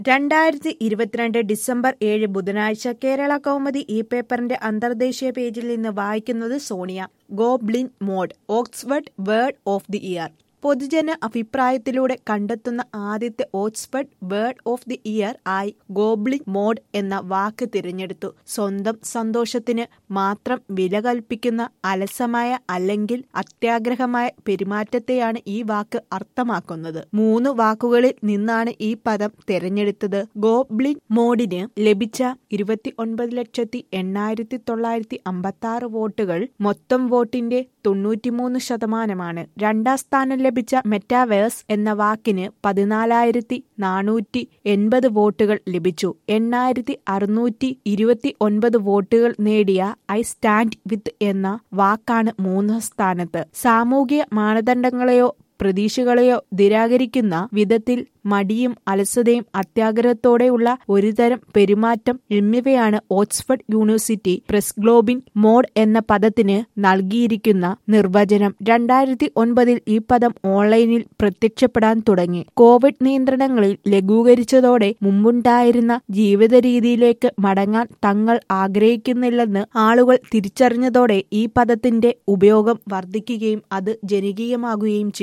രണ്ടായിരത്തി ഇരുപത്തിരണ്ട് ഡിസംബർ ഏഴ് ബുധനാഴ്ച കേരള കൗമുദി ഈ പേപ്പറിന്റെ അന്തർദേശീയ പേജിൽ നിന്ന് വായിക്കുന്നത് Sonia goblin mode Oxford word of the year പൊതുജന അഭിപ്രായത്തിലൂടെ കണ്ടെത്തുന്ന ആദ്യത്തെ Oxford word of the year ആയി ഗോബ്ലിൻ മോഡ് എന്ന വാക്ക് തിരഞ്ഞെടുത്തു സ്വന്തം സന്തോഷത്തിന് മാത്രം വില കൽപ്പിക്കുന്ന അലസമായ അല്ലെങ്കിൽ അത്യാഗ്രഹമായ പെരുമാറ്റത്തെയാണ് ഈ വാക്ക് അർത്ഥമാക്കുന്നത് മൂന്ന് വാക്കുകളിൽ നിന്നാണ് ഈ പദം തിരഞ്ഞെടുത്തത് ഗോബ്ലിൻ മോഡിന് ലഭിച്ച ഇരുപത്തി ഒൻപത് ലക്ഷത്തി എണ്ണായിരത്തി തൊള്ളായിരത്തി അമ്പത്തി ആറ് വോട്ടുകൾ മൊത്തം വോട്ടിന്റെ തൊണ്ണൂറ്റിമൂന്ന് ശതമാനമാണ് രണ്ടാം സ്ഥാനം ലഭിച്ച മെറ്റാവേഴ്സ് എന്ന വാക്കിന് പതിനാലായിരത്തി നാനൂറ്റി എൺപത് വോട്ടുകൾ ലഭിച്ചു എണ്ണായിരത്തി അറുന്നൂറ്റി ഇരുപത്തി ഒൻപത് വോട്ടുകൾ നേടിയ ഐ സ്റ്റാൻഡ് വിത്ത് എന്ന വാക്കാണ് മൂന്നാം സ്ഥാനത്ത് സാമൂഹിക മാനദണ്ഡങ്ങളെയോ പ്രതീക്ഷകളെയോ നിരാകരിക്കുന്ന വിധത്തിൽ മടിയും അലസതയും അത്യാഗ്രഹത്തോടെയുള്ള ഒരുതരം പെരുമാറ്റം എന്നിവയാണ് Oxford University Press goblin mode എന്ന പദത്തിന് നൽകിയിരിക്കുന്ന നിർവചനം രണ്ടായിരത്തി ഒൻപതിൽ ഈ പദം ഓൺലൈനിൽ പ്രത്യക്ഷപ്പെടാൻ തുടങ്ങി കോവിഡ് നിയന്ത്രണങ്ങളിൽ ലഘൂകരിച്ചതോടെ മുമ്പുണ്ടായിരുന്ന ജീവിത രീതിയിലേക്ക് മടങ്ങാൻ തങ്ങൾ ആഗ്രഹിക്കുന്നില്ലെന്ന് ആളുകൾ തിരിച്ചറിഞ്ഞതോടെ ഈ പദത്തിന്റെ ഉപയോഗം വർദ്ധിക്കുകയും അത് ജനകീയമാകുകയും ചെയ്തു